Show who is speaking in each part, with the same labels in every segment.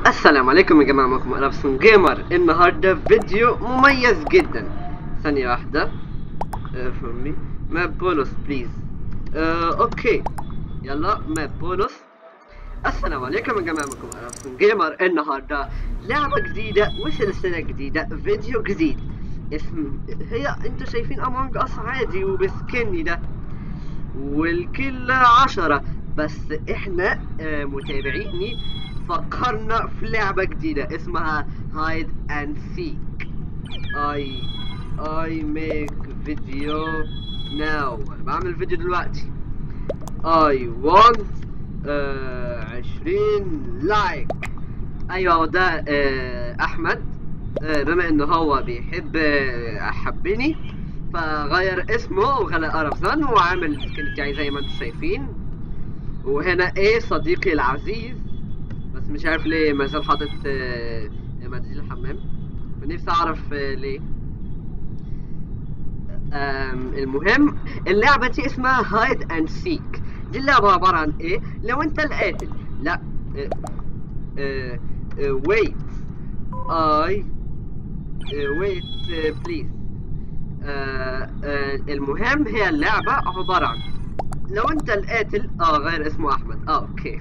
Speaker 1: السلام عليكم يا جماعة معكم ألابسون جيمر النهاردة فيديو مميز جدا ثانية واحدة uh, for me ماب بونus بليز uh, اوكي يلا ماب بونus السلام عليكم يا جماعة معكم ألابسون جيمر النهاردة لعبة جديدة وسلسلة جديدة فيديو جديد اسم هي انتوا شايفين امونج اس عادي وبسكني ده والكل عشرة بس احنا آه، متابعيني فكرنا في لعبة جديدة اسمها هايد اند سيك اي اي ميك فيديو ناو انا بعمل فيديو دلوقتي اي وانت عشرين لايك ايوه ده آه، احمد آه، بما ان هو بيحب آه، احبني فغير اسمه وخلى ارفزان وعامل السكن بتاعي زي ما انتم شايفين وهنا ايه صديقي العزيز بس مش عارف ليه ما زال حاطط آه، مناديل الحمام نفسي اعرف آه، ليه آم، المهم اللعبة دي اسمها هايد اند سيك دي اللعبة عبارة عن ايه لو انت القاتل لا ويت اي ويت بليز المهم هي اللعبة عبارة عن لو انت القاتل اه غير اسمه احمد اه اوكي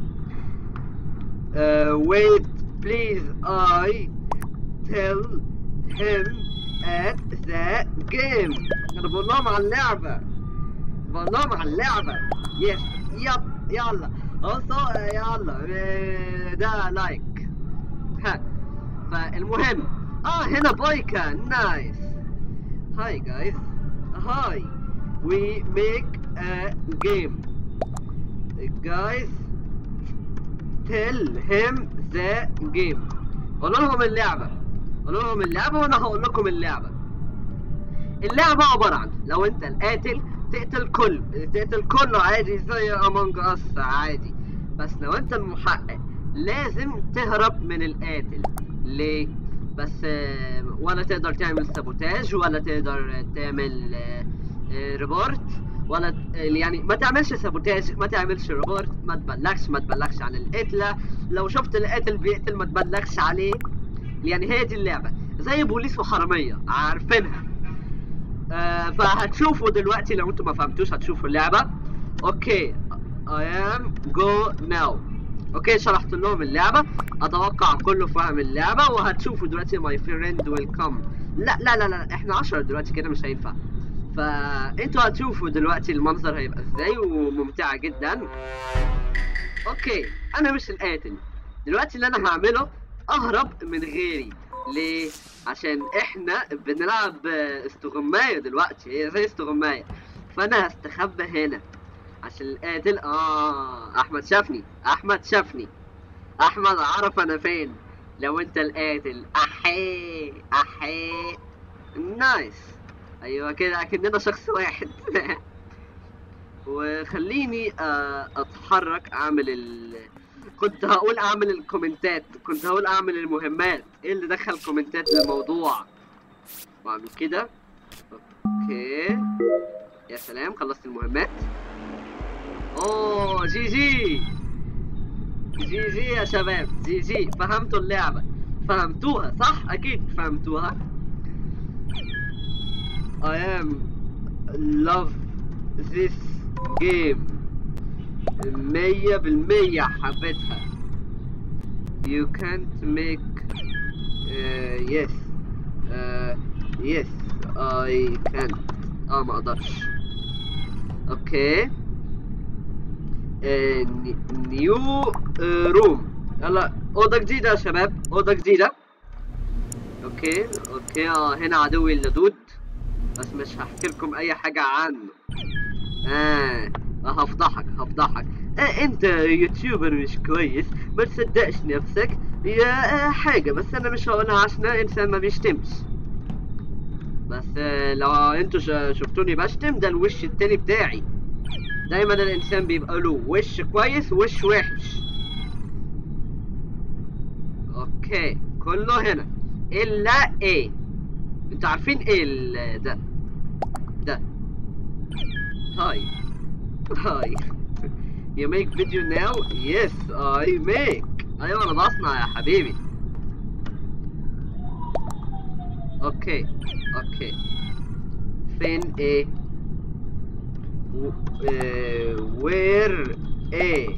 Speaker 1: wait please I tell him at the game انا بقول لهم على اللعبة بقول لهم على اللعبة يس يب يلا also يلا آه، ده لايك ها فالمهم اه هنا بايكا نايس هاي جايز هاي we make a game guys tell him the game قولوا لهم اللعبة قولوا لهم اللعبة وانا هقول لكم اللعبة اللعبة عبارة عن لو انت القاتل تقتل كل تقتل كله عادي زي امونج اس عادي بس لو انت المحقق لازم تهرب من القاتل ليه بس آه، ولا تقدر تعمل سابوتاج ولا تقدر تعمل آه، آه، ريبورت ولا ت- يعني ما تعملش سابوتاج ما تعملش ريبورت ما تبلغش ما تبلغش عن القتلة لو شفت القاتل بيقتل ما تبلغش عليه يعني هي دي اللعبة زي بوليس وحرامية عارفينها آه فهتشوفوا دلوقتي لو انتوا ما فهمتوش هتشوفوا اللعبة اوكي I am go now اوكي شرحت لهم اللعبة اتوقع كله فاهم اللعبة وهتشوفوا دلوقتي my friend will come لا لا لا لا احنا عشرة دلوقتي كده مش هينفع فانتوا هتشوفوا دلوقتي المنظر هيبقى ازاي وممتعة جدا اوكي انا مش القاتل دلوقتي اللي انا هعمله اهرب من غيري ليه عشان احنا بنلعب استغماية دلوقتي هي زي استغماية فانا هستخبى هنا عشان القاتل اه احمد شافني احمد شافني احمد عرف انا فين لو انت القاتل احي احي نايس ايوه كده اكننا شخص واحد وخليني آه، اتحرك اعمل ال كنت هقول اعمل الكومنتات كنت هقول اعمل المهمات ايه اللي دخل كومنتات للموضوع واعمل كده اوكي يا سلام خلصت المهمات اوه جي جي جي جي يا شباب جي جي فهمتوا اللعبة فهمتوها صح اكيد فهمتوها I am love this game مية بالمية حبيتها you can't make uh, yes uh, yes I can't اه ما اقدرش اوكي نيو روم يلا اوضه جديده يا شباب اوضه جديده اوكي اوكي اه هنا عدوي اللدود بس مش هحكي لكم اي حاجه عنه آه هفضحك هفضحك آه انت يوتيوبر مش كويس ما تصدقش نفسك يا آه حاجة بس انا مش هقولها عشان أنا انسان ما بيشتمش بس آه لو انتوا ش- شفتوني بشتم ده الوش التاني بتاعي دايما الانسان بيبقى له وش كويس ووش وحش اوكي كله هنا الا ايه انتوا عارفين ايه ال- ده ده هاي هاي You make video now? Yes, I make. ايوه انا بصنع يا حبيبي اوكي اوكي فين ايه وير ايه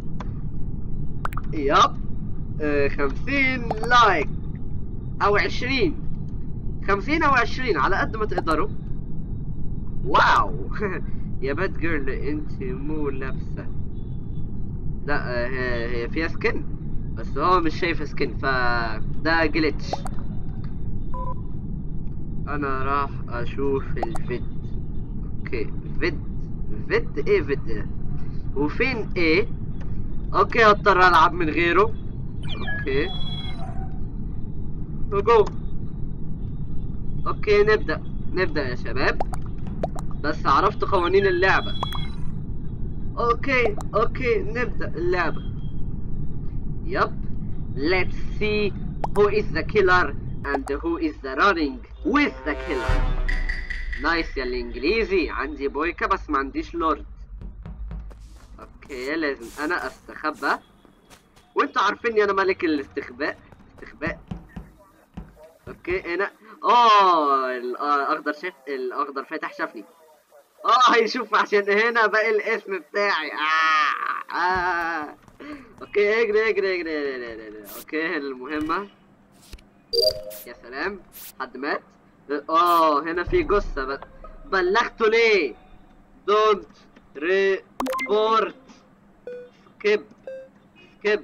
Speaker 1: يب آه، خمسين لايك او عشرين خمسين او عشرين على قد ما تقدروا واو يا باد جيرل انت مو لابسه لا آه، هي هي فيها سكن بس هو مش شايف سكن فده جلتش انا راح اشوف الفيد اوكي فيد فيد ايه فيد ده وفين ايه اوكي هضطر العب من غيره اوكي جو اوكي نبدأ نبدأ يا شباب بس عرفت قوانين اللعبة اوكي اوكي نبدأ اللعبة يب let's see who is the killer and who is the running with the killer نايس يا الانجليزي عندي بويكا بس ما عنديش لورد اوكي لازم انا استخبى وانتوا عارفيني انا ملك الاستخباء استخباء اوكي هنا اه الاخضر شاف الاخضر فاتح شافني اه هيشوف عشان هنا باقي الاسم بتاعي آه. آه. اوكي اجري اجري اجري, اجري, اجري, اجري. اوكي المهمة يا سلام حد مات اه هنا في جثة بس بلغته ليه دونت ريبورت سكيب سكيب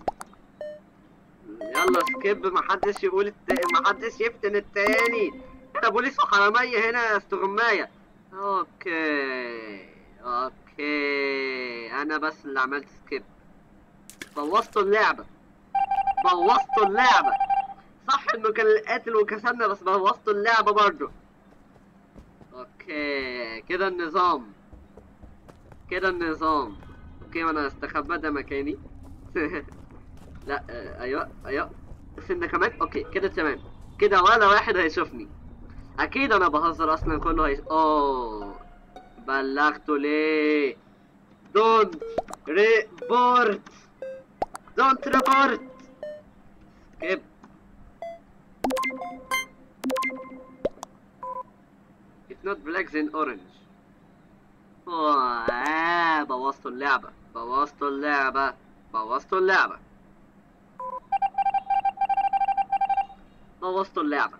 Speaker 1: يلا سكيب محدش يقول الت... محدش يفتن التاني انا بوليس وحرامية هنا يا استغماية اوكي اوكي انا بس اللي عملت سكيب بوظتوا اللعبة بوظتوا اللعبة صح انه كان القاتل وكسبنا بس بوظتوا اللعبة برضو اوكي كده النظام كده النظام اوكي وانا استخبى ده مكاني لا آه، ايوه ايوه سنة كمان اوكي كده تمام كده ولا واحد هيشوفني اكيد انا بهزر اصلا كله هيش اوه بلغته ليه دونت ريبورت دونت ريبورت سكيب It's not black then orange. أوه، آه بوظتوا اللعبة بوظتوا اللعبة بوظتوا اللعبة بوظتوا اللعبة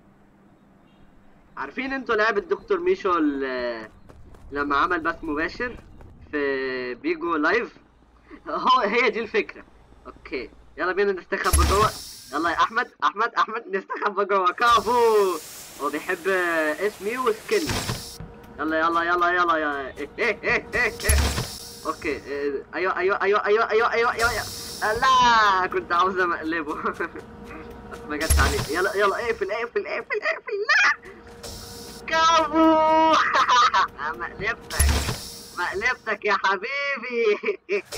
Speaker 1: عارفين انتوا لعبة دكتور ميشو ال- لما عمل بث مباشر في بيجو لايف هو هي دي الفكرة اوكي يلا بينا نستخبى جوه يلا يا احمد احمد احمد نستخبى جوه كافو هو بيحب اسمي وسكن يلا يلا يلا يلا يا إيه إيه إيه إيه إيه. اوكي إيه، ايوه ايوه ايوه ايوه ايوه ايوه ايوه أيوة. لا كنت عاوز اقلبه بس ما جاتش عليه يلا يلا اقفل اقفل اقفل اقفل لا كابو مقلبتك مقلبتك يا حبيبي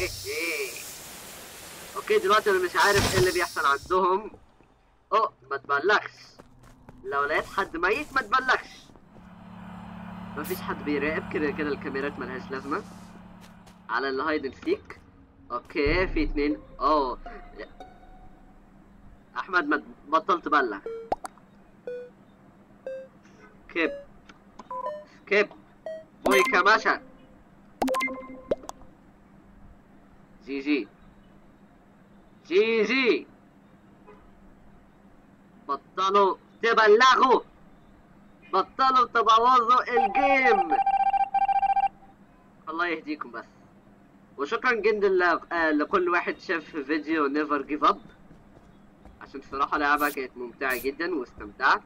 Speaker 1: اوكي دلوقتي انا مش عارف ايه اللي بيحصل عندهم اوه ما تبلغش لو لقيت حد ميت ما تبلغش مفيش حد بيراقب كده كده الكاميرات ملهاش لازمة على الهايد اند سيك اوكي في اتنين اوه احمد ما بطل تبلغ سكيب سكيب بوي كماشا جي جي جي جي بطلوا تبلغوا بطلوا تبوظوا الجيم الله يهديكم بس وشكرا جدا ل- آه، لكل واحد شاف فيديو نيفر جيف اب عشان الصراحة لعبة كانت ممتعة جدا واستمتعت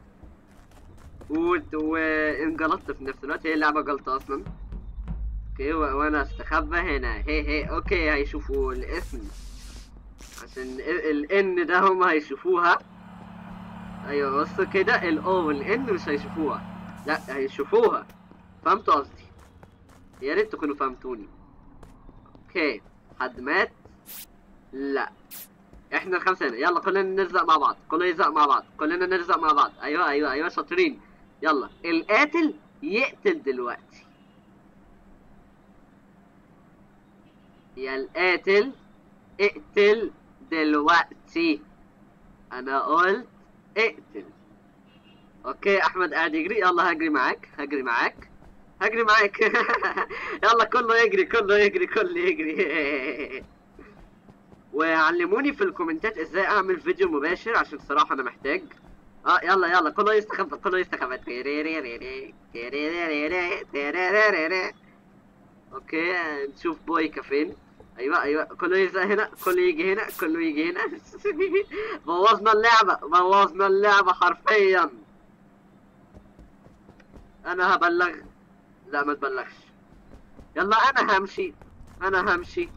Speaker 1: و- وانجلطت في نفس الوقت هي اللعبة جلطة اصلا اوكي و- وانا استخبى هنا هي هي اوكي هيشوفوا الاسم عشان الان ده هم هيشوفوها ايوه بص كده الاو والان مش هيشوفوها لا هيشوفوها فهمتوا قصدي يا ريت تكونوا فهمتوني اوكي حد مات لا احنا الخمسه هنا يلا كلنا نلزق مع بعض كلنا نلزق مع بعض كلنا نلزق مع بعض ايوه ايوه ايوه شاطرين يلا القاتل يقتل دلوقتي يا القاتل اقتل دلوقتي انا قلت اقتل اوكي احمد قاعد يجري يلا هجري معاك هجري معاك هجري معاك يلا كله يجري كله يجري كله يجري وعلموني في الكومنتات ازاي اعمل فيديو مباشر عشان الصراحه انا محتاج اه يلا يلا كله يستخبى كله يستخبى تيريريريري، تيريريريري، تيريريريري. اوكي نشوف بويكا فين ايوه ايوه كله يلزق هنا كله يجي هنا كله يجي هنا بوظنا اللعبه بوظنا اللعبه حرفيا انا هبلغ لا ما تبلغش يلا انا همشي انا همشي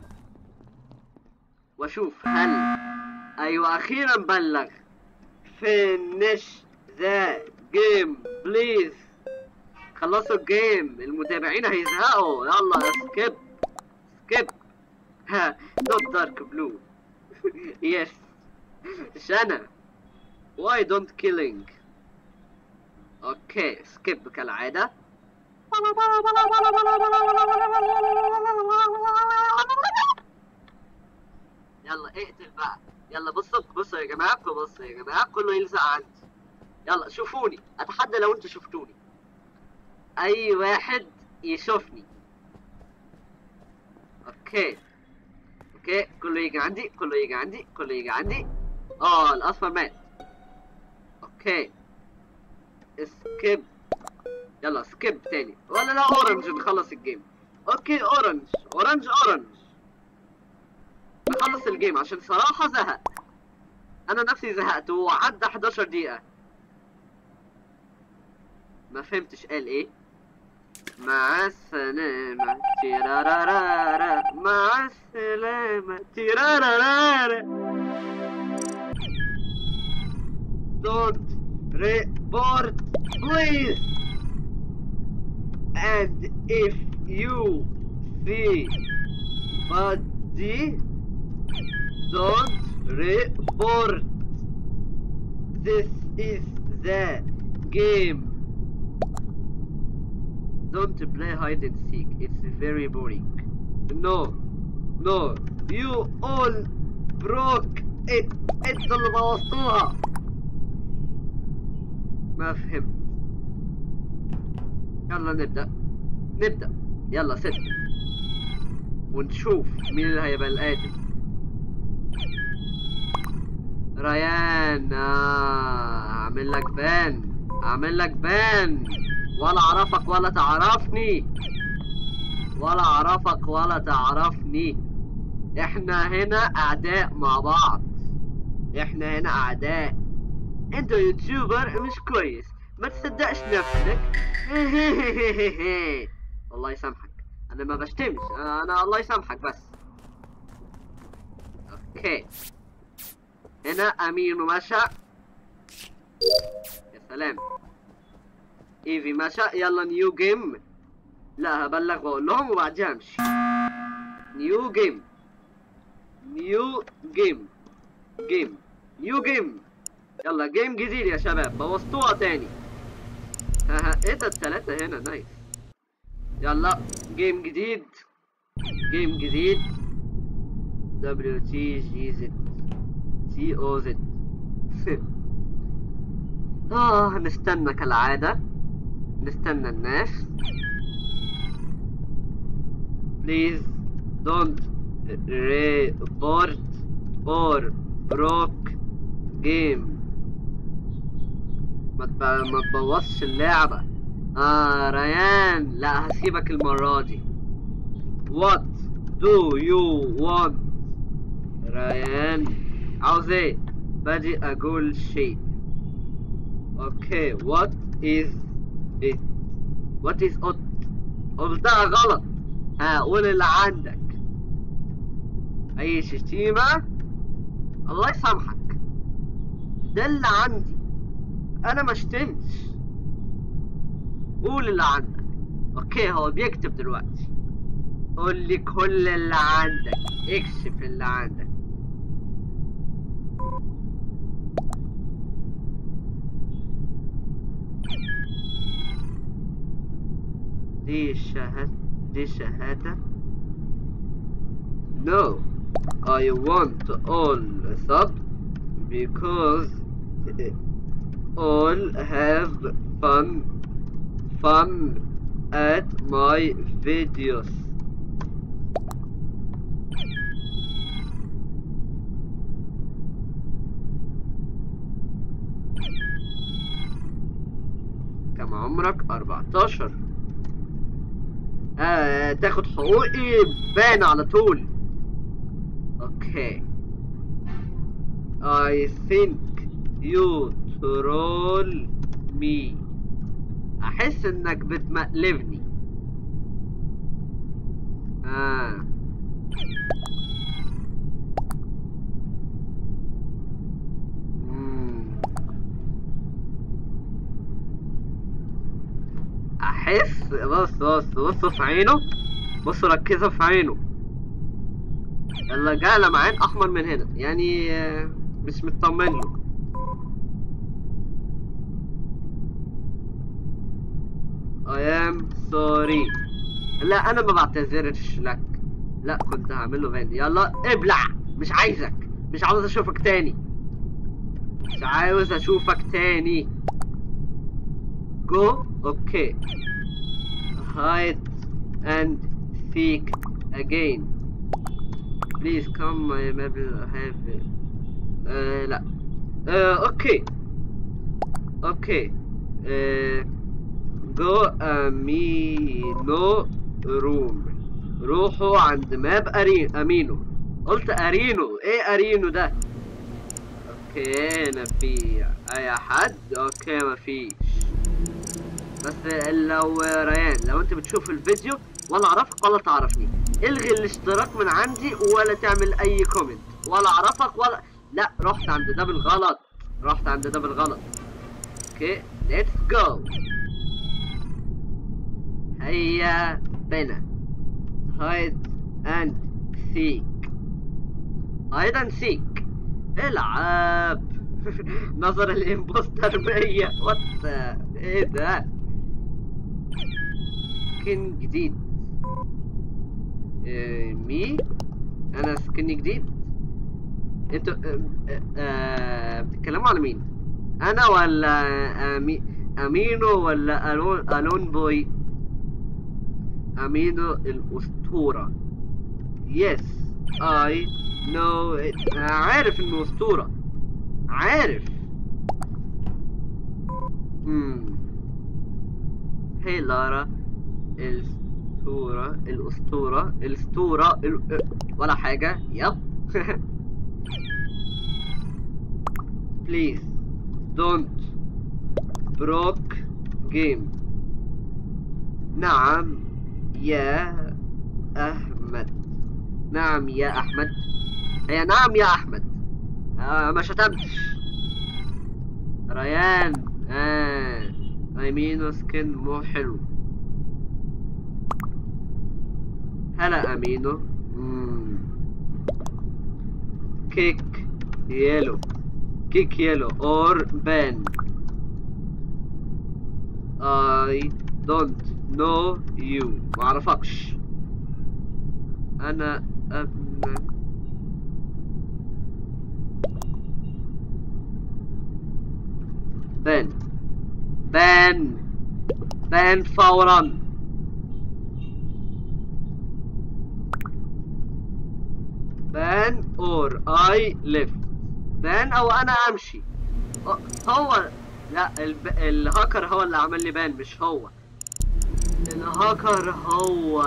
Speaker 1: واشوف هل ايوه اخيرا بلغ finish the game please خلصوا الجيم المتابعين هيزهقوا يلا سكيب سكيب ها not dark blue yes شنا why don't killing اوكي سكيب كالعادة يلا اقتل بقى يلا بصوا بصوا يا جماعة بصوا يا جماعة كله يلزق عندي يلا شوفوني اتحدى لو انتوا شفتوني اي واحد يشوفني اوكي اوكي كله يجي عندي كله يجي عندي كله يجي عندي اه الاصفر مات اوكي سكيب يلا سكيب تاني ولا لا اورنج نخلص الجيم اوكي اورنج اورنج اورنج نخلص الجيم عشان صراحة زهق انا نفسي زهقت وعدى 11 دقيقة ما فهمتش قال ايه مع السلامة تيرارارارا مع السلامة تيرارارارا Don't report please and if you see body don't report this is the game don't play hide and seek it's very boring no no you all broke it انتوا اللي بوظتوها ما فهمت يلا نبدأ نبدأ يلا ستة ونشوف مين اللي هيبقى القاتل ريان آه، اعمل لك بان اعمل لك بان ولا اعرفك ولا تعرفني ولا اعرفك ولا تعرفني احنا هنا اعداء مع بعض احنا هنا اعداء انت يوتيوبر مش كويس ما تصدقش نفسك الله يسامحك انا ما بشتمش انا, أنا الله يسامحك بس اوكي هنا امين مشى يا سلام ايفي مشى يلا نيو جيم لا هبلغ واقول لهم وبعديها امشي نيو جيم نيو جيم جيم نيو جيم يلا جيم جديد يا شباب بوظتوها تاني ها ها ايه ده التلاتة هنا نايس يلا جيم جديد جيم جديد دبليو تي جي زد تي او زد اه نستنى كالعادة نستنى الناس please don't report or broke game ما تب... ما تبوظش اللعبة آه ريان لا هسيبك المرة دي What do you want ريان عاوز ايه بادي اقول شيء اوكي what is it what is it قلتها غلط ها قول اللي عندك اي شتيمة الله يسامحك ده اللي عندي انا ما شتمتش قول اللي عندك اوكي هو بيكتب دلوقتي قول لي كل اللي عندك اكشف اللي عندك دي الشهادة دي الشهادة نو no. I want all sub because all have fun fun at my videos كم عمرك 14 آه تاخد حقوقي بان على طول اوكي I think you troll me احس انك بتمقلبني آه. مم. احس بص بص بص في عينه بص ركزوا في عينه يلا جاء لمعان احمر من هنا يعني آه، مش مطمن له I am sorry لا انا ما بعتذرش لك لا كنت هعمل له بان يلا ابلع مش عايزك مش عاوز اشوفك تاني مش عاوز اشوفك تاني جو اوكي hide and seek again please come my maybe have آه لا آه اوكي اوكي آه جو امينو روم روحوا عند ماب أري... امينو قلت ارينو ايه ارينو ده اوكي هنا في اي حد اوكي مفيش بس لو ريان لو انت بتشوف الفيديو ولا اعرفك ولا تعرفني الغي الاشتراك من عندي ولا تعمل اي كومنت ولا اعرفك ولا لا رحت عند ده بالغلط رحت عند ده بالغلط اوكي ليتس جو هيا بنا هايد اند سيك هايد اند سيك العب نظر الامبوستر بيا وات ايه ده سكن جديد إيه مي انا سكن جديد انتوا آه، آه، بتتكلموا على مين انا ولا أمي... امينو ولا الون الون بوي امينو الاسطوره يس اي نو انا عارف انه اسطوره عارف امم هي لارا الاسطوره الاسطوره الاسطوره ال... ولا حاجه يب please don't broke game نعم يا أحمد نعم يا أحمد هي نعم يا أحمد آه ما شتمتش ريان آه أمينو سكن مو حلو هلا أمينو مم. كيك يلو كيك يلو اور بان I don't know you معرفكش أنا ابن بان بان بان فورا بان اور I left بان أو أنا أمشي أه، هو لا الب... الهاكر هو اللي عمل لي بان مش هو الهاكر هو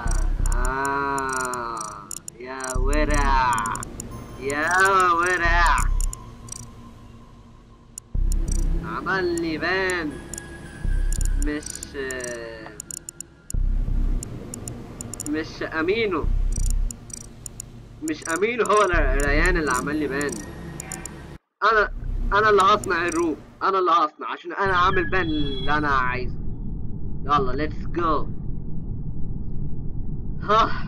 Speaker 1: آه يا ورع يا ورع عمل لي بان مش مش امينو مش امينو هو ريان اللي عمل لي بان انا انا اللي هصنع الروم انا اللي هصنع عشان انا عامل بان اللي انا عايزه يلا ليتس جو ها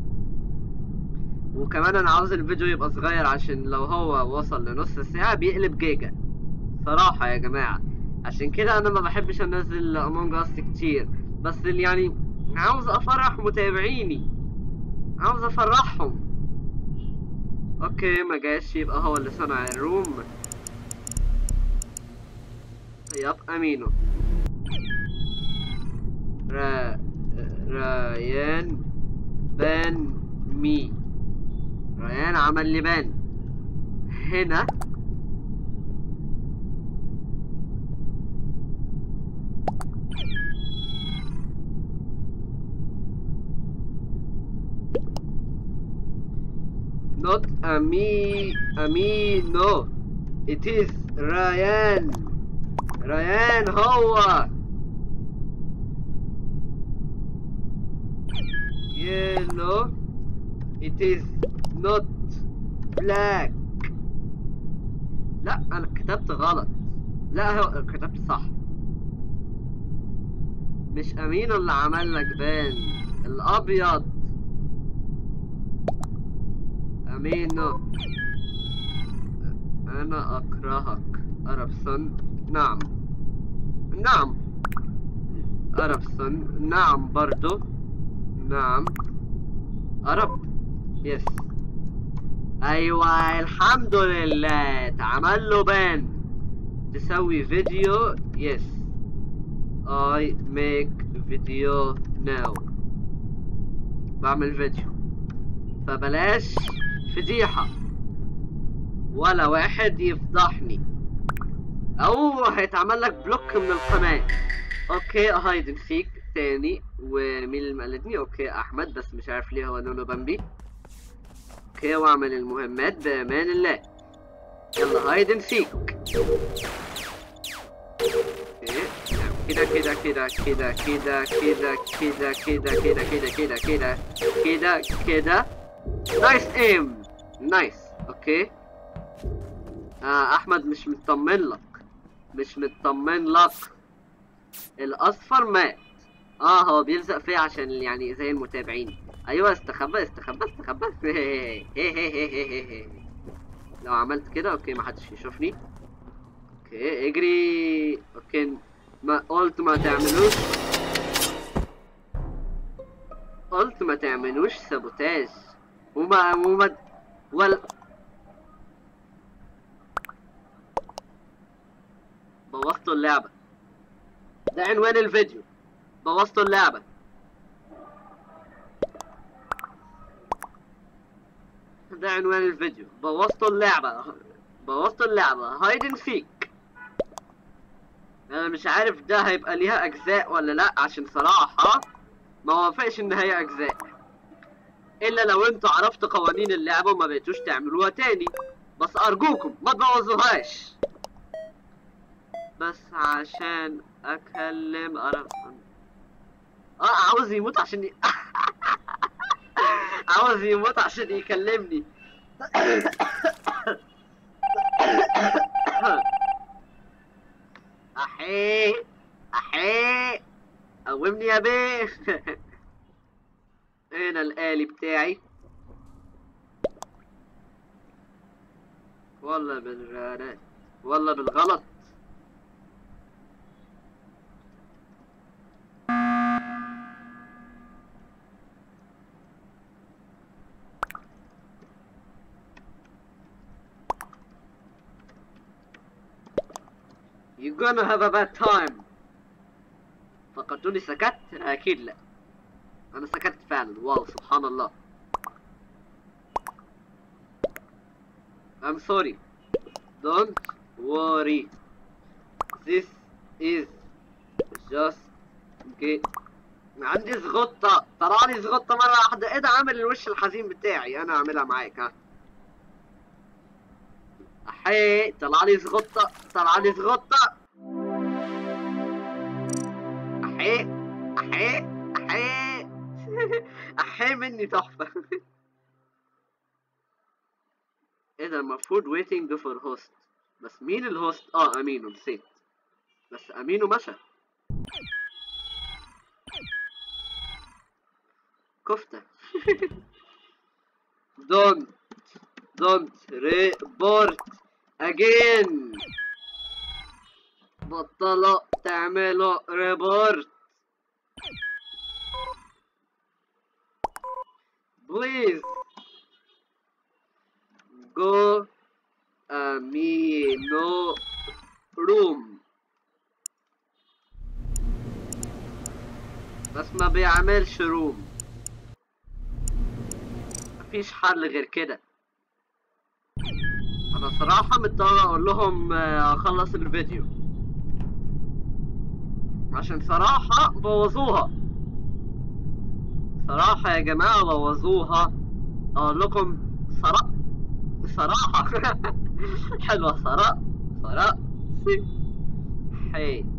Speaker 1: وكمان انا عاوز الفيديو يبقى صغير عشان لو هو وصل لنص ساعة بيقلب جيجا صراحة يا جماعة عشان كده انا ما بحبش انزل امونج اس كتير بس اللي يعني عاوز افرح متابعيني عاوز افرحهم اوكي ما جاش يبقى هو اللي صنع الروم يب امينو را ريان بان مي ريان عمل لي بان هنا not Ami Amino it is Ryan Ryan هو yellow it is not black لا انا كتبت غلط لا هو كتبت صح مش امين اللي عمل لك بان الابيض امينو انا اكرهك اربسون نعم نعم اربسون نعم برضو نعم أرب يس أيوة الحمد لله اتعمل له بان تسوي فيديو يس I make video now بعمل فيديو فبلاش فضيحة ولا واحد يفضحني أو هيتعمل لك بلوك من القناة اوكي هايدن فيك تاني ومين اللي مقلدني اوكي احمد بس مش عارف ليه هو نونو بامبي اوكي واعمل المهمات بامان الله يلا هايدن فيك كده كده كده كده كده كده كده كده كده كده كده كده كده كده نايس ايم نايس اوكي آه احمد مش مطمن لك مش مطمن لك الاصفر مات اه هو بيلزق فيه عشان يعني زي المتابعين ايوه استخبى استخبى استخبى لو عملت كده اوكي ما حدش يشوفني اوكي اجري اوكي ما قلت ما تعملوش قلت ما تعملوش سابوتاج وما وما ولا بوظتوا اللعبة ده عنوان الفيديو بوظتوا اللعبة ده عنوان الفيديو بوظتوا اللعبة بوظتوا اللعبة هايدن فيك انا مش عارف ده هيبقى ليها اجزاء ولا لا عشان صراحة ما وافقش ان هي اجزاء الا لو انتوا عرفتوا قوانين اللعبة وما بقيتوش تعملوها تاني بس ارجوكم ما تبوظوهاش بس عشان اكلم ارفن اه عاوز يموت عشان ي... عاوز يموت عشان يكلمني احي احي قومني يا بيه هنا الآلي بتاعي والله بالغلط والله بالغلط You're gonna have a bad time فكرتوني سكت اكيد لا انا سكت فعلا واو سبحان الله I'm sorry don't worry this is just okay عندي زغطة طلعني زغطة مرة واحدة ايه ده عامل الوش الحزين بتاعي انا اعملها معاك ها احي طلعني زغطة طلعني زغطة احي احي احي احي مني تحفة ايه ده المفروض waiting for host بس مين الهوست اه امينو نسيت بس امينو مشى كفتة don't don't report again بطلوا تعملوا ريبورت please بيعملش روم مفيش حل غير كده انا صراحة مضطر اقول لهم آه، اخلص الفيديو عشان صراحة بوظوها صراحة يا جماعة بوظوها اقول لكم صراحة صراحة حلوة صراحة صراحة حي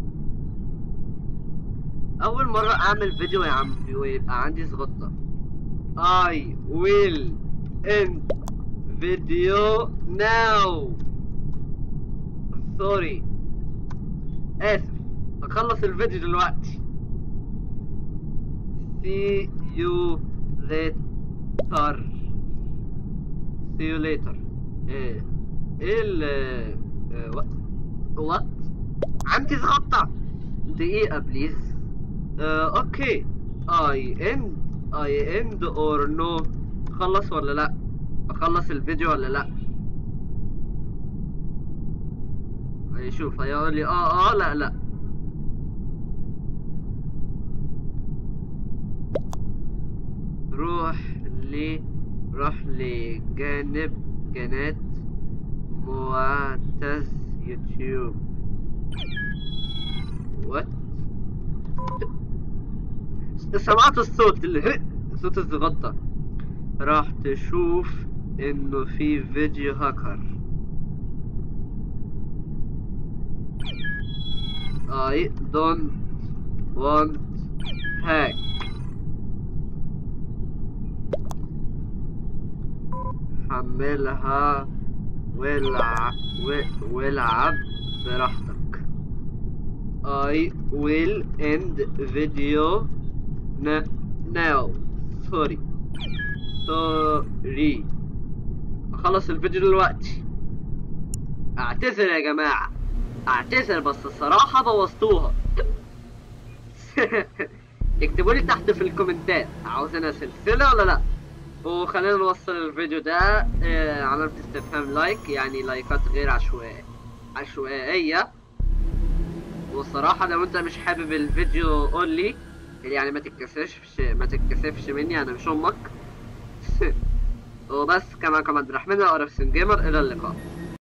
Speaker 1: أول مرة أعمل فيديو يا عم ويبقى عندي زغطة I will end video now sorry آسف أخلص الفيديو دلوقتي see you later see you later ايه ايه ال إيه وات وات عندي زغطة دقيقة بليز آه، اوكي اي اند اي اند اور نو اخلص ولا لا اخلص الفيديو ولا لا هيشوف هيقول لي اه اه لا لا روح ل روح لجانب قناة معتز يوتيوب وات سمعت الصوت اللي صوت الزغطة راح تشوف انه في فيديو هاكر I don't want hack حملها والع... و- والعب براحتك I will end video n- now sorry sorry اخلص الفيديو دلوقتي اعتذر يا جماعة اعتذر بس الصراحة بوظتوها اكتبوا لي تحت في الكومنتات عاوزينها سلسلة ولا لا وخلينا نوصل الفيديو ده آه، علامة استفهام لايك يعني لايكات غير عشوائية عشوائية والصراحة لو انت مش حابب الفيديو قول لي يعني ما تتكسفش ما تتكسفش مني انا مش امك وبس كما كان عبد الرحمن اقرب سن جيمر الى اللقاء